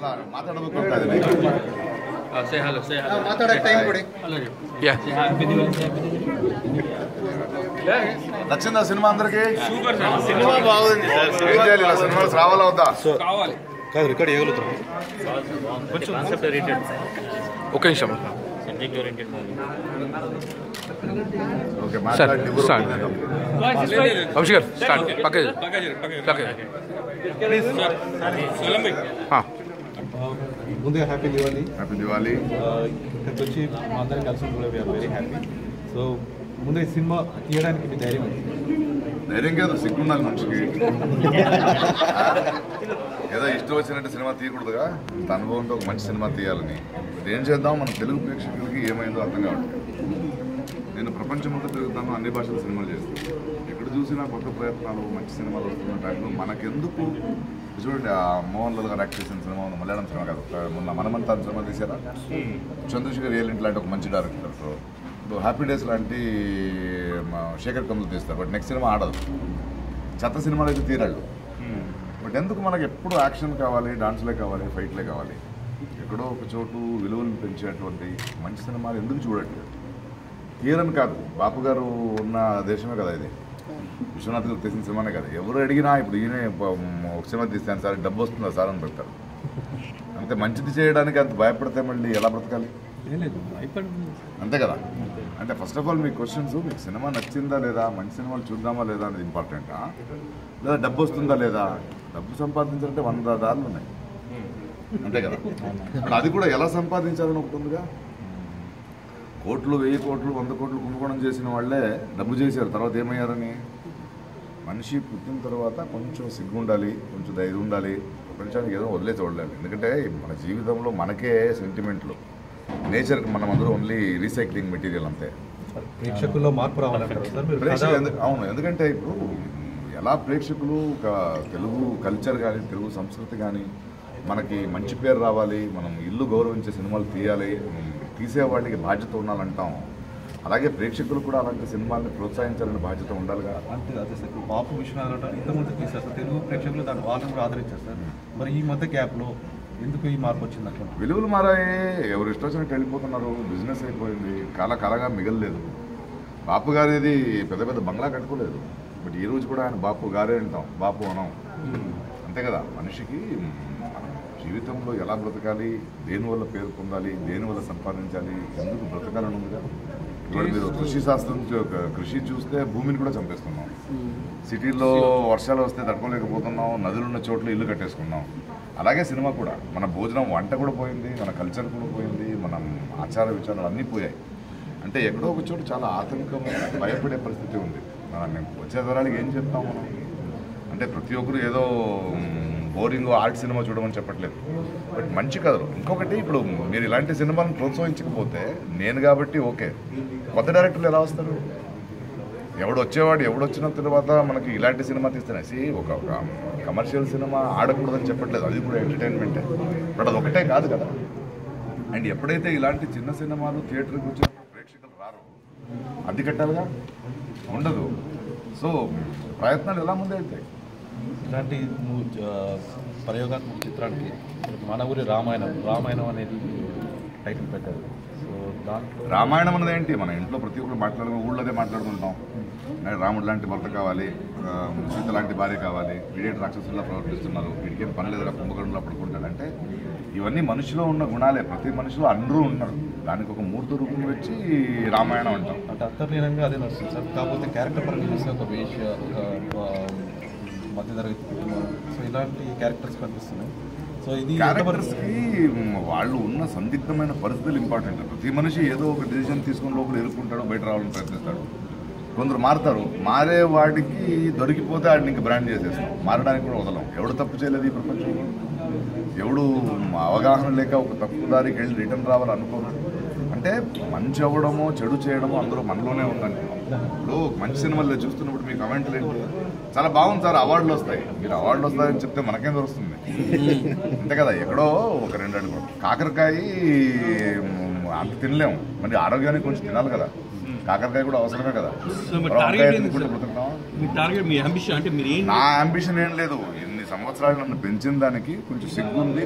ಅಲ್ಲ ಮಾತಾಡಬೇಕು ಅಂತ ಇದ್ದೀನಿ ಸೇ ಹಲೋ ಸೇ ಹಲೋ ಮಾತಾಡಕ್ಕೆ ಟೈಮ್ ಕೊಡಿ ಹಲೋ యా హ్యాపీ దివాళీ నచ్చిందా సినిమా అందరికి సూపర్ సార్ సినిమా బాగుంది ఏం చేయాలి ఇలా సినిమాలు రావాలా వద్దా కావాలి కాదు రికార్డ్ చేయగలుగుతాం కాన్సెప్ట్ ఓరియంటెడ్ ఒక్క నిమిషం subject oriented movie okay sir మాట్లాడండి ఎవరు స్టార్ట్ ఒప్పుకుందాం. వంశీ గారు స్టార్ట్ పక్క పక్క ప్లీజ్ సార్ సలం భాయ్ ముందుగా హ్యాపీ దివాళీ హ్యాపీ దివాలి ఇక్కడికి వచ్చి మా అందరం కలిసి కూడా వీఆర్ వెరీ హ్యాపీ సో ముందు ఈ సినిమా తీయడానికి మీ ధైర్యం ఏంటి? ధైర్యం కాదు సిగ్గుండాలి మనిషికి ఏదో ఇష్టం వచ్చినట్టు సినిమా తీయకూడదుగా ఇంత అనుభవంతో ఒక మంచి సినిమా తీయాలని మరి ఏం చేద్దాం మన తెలుగు ప్రేక్షకులకి ఏమైందో అర్థం కావట్లేదు నేను ప్రపంచం అంతా తిరుగుతాను అన్ని భాషల సినిమాలు చేస్తాను ఎక్కడ చూసినా కొత్త ప్రయత్నాలు మంచి సినిమాలు వస్తున్న టైంలో మనకెందుకు చూడండి ఆ మోహన్ లాల్ గారు యాక్ట్ చేసిన సినిమా ఉంది మలయాళం సినిమా కాదు ఒక మొన్న మనమంతా సినిమా తీసారా చంద్రశేఖర్ ఏలింటి లాంటి ఒక మంచి డైరెక్టర్ ఇప్పుడు హ్యాపీ డేస్ లాంటి మా శేఖర్ కమల్ తీస్తారు బట్ నెక్స్ట్ సినిమా ఆడదు చెత్త సినిమాలు అయితే తీరాళ్ళు బట్ ఎందుకు మనకి ఎప్పుడు యాక్షన్ కావాలి డాన్స్లే కావాలి ఫైట్లే కావాలి ఎక్కడో ఒక చోటు విలువలను పెంచేటువంటి మంచి సినిమాలు ఎందుకు చూడట్లేదు తీరని కాదు బాపు గారు ఉన్న దేశమే కదా ఇది విశ్వనాథ్ గారు తీసిన సినిమానే కదా ఎవరు అడిగినా ఇప్పుడు ఈయన ప- ఒక సినిమా తీస్తాను సార్ డబ్బు వస్తుందా సార్ అని పెడతారు అంతే మంచిది చేయడానికి అంత భయపడితే మళ్ళీ ఎలా బ్రతకాలి ఏం లేదు అయిపోయింది అంతే కదా అంటే ఫస్ట్ ఆఫ్ ఆల్ మీ క్వశ్చన్స్ మీకు సినిమా నచ్చిందా లేదా మంచి సినిమాలు చూద్దామా లేదా అనేది ఇంపార్టెంటా లేదా డబ్బు వస్తుందా లేదా డబ్బు సంపాదించాలంటే వంద దారులు ఉన్నాయి అంతే కదా మరి అది కూడా ఎలా సంపాదించాలని ఒకటి ఉందిగా కోట్లు వెయ్యి కోట్లు వంద కోట్లు కుంభకోణం చేసిన వాళ్ళే డబ్బు చేశారు తర్వాత ఏమయ్యారని మనిషి పుట్టిన తర్వాత కొంచెం సిగ్గు ఉండాలి కొంచెం ధైర్యం ఉండాలి ప్రపంచానికి ఏదో వదిలే చూడలేదు ఎందుకంటే మన జీవితంలో మనకే సెంటిమెంట్లు నేచర్కి మనం అందరూ ఓన్లీ రీసైక్లింగ్ మెటీరియల్ అంతే ప్రేక్షకుల్లో మార్పు రావాలంటారు సార్ మీరు ప్రేక్షకులు కథ- ఎందు- అవును ఎందుకంటే ఇప్పుడు ఎలా ప్రేక్షకులు ఒక తెలుగు కల్చర్ కానీ తెలుగు సంస్కృతి కానీ మనకి మంచి పేరు రావాలి మనం ఇల్లు గౌరవించే సినిమాలు తీయాలి మనం తీసే వాళ్ళకి బాధ్యత ఉండాలంటాం అలాగే ప్రేక్షకులు కూడా అలాంటి సినిమాల్ని ప్రోత్సహించాలని బాధ్యత ఉండాలిగా అంతే అదే సార్ ఇప్పుడు బాపు విశ్వనాథ్ ఇంతకుముందు తీశారు సార్ తెలుగు ప్రేక్షకులు దాని వాళ్ళని కూడా ఆదరించారు సార్ మరి ఈ మధ్య గ్యాప్లో ఎందుకు ఈ మార్పు వచ్చింది అట్లా విలువలు మారాయి ఎవరు ఇష్టం వచ్చినట్టు వెళ్ళిపోతున్నారు బిజినెస్ అయిపోయింది కాల కాలగా మిగలలేదు బాపు గారిది పెద్ద పెద్ద బంగ్లా కట్టుకోలేదు బట్ ఈ రోజు కూడా ఆయన బాపు గారే అంటాం బాపు అనం అంతే కదా మనిషికి మన జీవితంలో ఎలా బ్రతకాలి దేనివల్ల పేరు పొందాలి దేనివల్ల సంపాదించాలి ఎందుకు బ్రతకాలని ఉందిగా ఇవాళ మీరు కృషి శాస్త్రం చూ- కృషి చూస్తే భూమిని కూడా చంపేస్తున్నాం సిటీల్లో వర్షాలు వస్తే తట్టుకోలేకపోతున్నాం నదులున్న చోట్ల ఇల్లు కట్టేసుకున్నాం అలాగే సినిమా కూడా మన భోజనం వంట కూడా పోయింది మన కల్చర్ కూడా పోయింది మన ఆచార విచారాలు అన్నీ పోయాయి అంటే ఎక్కడో ఒక చోటు చాలా ఆతంకం భయపడే పరిస్థితి ఉంది మనం వచ్చే తరాలకి ఏం చెప్తాం మనం అంటే ప్రతి ఒక్కరు ఏదో బోరింగ్ ఆర్ట్ సినిమా చూడమని చెప్పట్లేదు బట్ మంచి కథలు ఇంకొకటి ఇప్పుడు మీరు ఇలాంటి సినిమాలను ప్రోత్సహించకపోతే నేను కాబట్టి ఓకే కొత్త డైరెక్టర్లు ఎలా వస్తారు ఎవడు వచ్చేవాడు ఎవడు వచ్చిన తర్వాత మనకి ఇలాంటి సినిమా తీస్తేనేసి ఒక ఒక కమర్షియల్ సినిమా ఆడకూడదని చెప్పట్లేదు అది కూడా ఎంటర్టైన్మెంటే బట్ అది ఒకటే కాదు కదా అండ్ ఎప్పుడైతే ఇలాంటి చిన్న సినిమాలు థియేటర్కి వచ్చినప్పుడు ప్రేక్షకులు రారు అది కట్టాలిగా ఉండదు సో ప్రయత్నాలు ఎలా ముందే వెళ్తాయి ఇలాంటి ము- ఆ, ప్రయోగాత్మక చిత్రానికి మన ఊరి రామాయణం రామాయణం అనేది టైటిల్ పెట్టారు సో దాంట్లో రామాయణం అన్నది ఏంటి మన ఇంట్లో ప్రతి ఒక్కరు మాట్లాడుకుని ఊళ్ళోదే మాట్లాడుకుంటాం నాకు రాముడు లాంటి భర్త కావాలి ఆ, సీత లాంటి భార్య కావాలి వీడేటి రాక్షసుల్లా ప్రవర్తిస్తున్నారు వీడికేం పని లేదురా కుంభకర్ణులా పడుకుంటాడు అంటే ఇవన్నీ మనిషిలో ఉన్న గుణాలే ప్రతి మనిషిలో అందరూ ఉన్నారు దానికి ఒక మూర్తి రూపం వచ్చి రామాయణం అంటాం అంటే అంతర్లీనంగా అదే నడుస్తుంది సార్ కాకపోతే క్యారెక్టర్ పరంగా చూస్తే ఒక వేష్య ఒక ఆ, మధ్యతరగతి కుటుంబం సో ఇలాంటి క్యారెక్టర్స్ కనిపిస్తున్నాయి సో ఇది క్యారెక్టర్స్ ఎంతవరకు- కి వాళ్ళు ఉన్న సందిగ్ధమైన పరిస్థితులు ఇంపార్టెంట్ ప్రతి మనిషి ఏదో ఒక డిసిజన్ తీసుకుని లోపల ఎదుర్కొంటాడు బయట రావాలని ప్రయత్నిస్తాడు కొందరు మారుతారు మారే వాడికి దొరికిపోతే వాడిని ఇంక బ్రాండ్ చేసేస్తాం మారడానికి కూడా వదలం ఎవడు తప్పు చేయలేదు ఈ ప్రపంచంలో ఎవడు అవగాహన లేక ఒక తప్పు దారికి వెళ్ళి రిటర్న్ రావాలి అనుకోను అంటే మంచి అవ్వడమో చెడు చేయడమో అందరూ మనలోనే ఉందండి ఇప్పుడు మంచి సినిమాల్లో చూస్తున్నప్పుడు మీ కమెంట్లు ఏంటి చాలా బాగుంది సార్ అవార్డులు వస్తాయి మీరు అవార్డులు వస్తాయని చెప్తే మనకేం దొరుకుతుంది అంతే కదా ఎక్కడో ఒక రెండు అడుగులు కాకరకాయ మ్, అంత తినలేము మరి ఆరోగ్యానికి కొంచెం తినాలి కదా కాకరకాయ కూడా అవసరమే కదా సో మరి వంకాయ టార్గెట్ ఏంటి తినుకుంటూ సార్? బ్రతుకుతాం. మీ టార్గెట్ మీ అంబిషన్ అంటే మీరు ఏం నా అంబిషన్ ఏం లేదు ఇన్ని సంవత్సరాలు నన్ను పెంచిన దానికి కొంచెం సిగ్గు ఉంది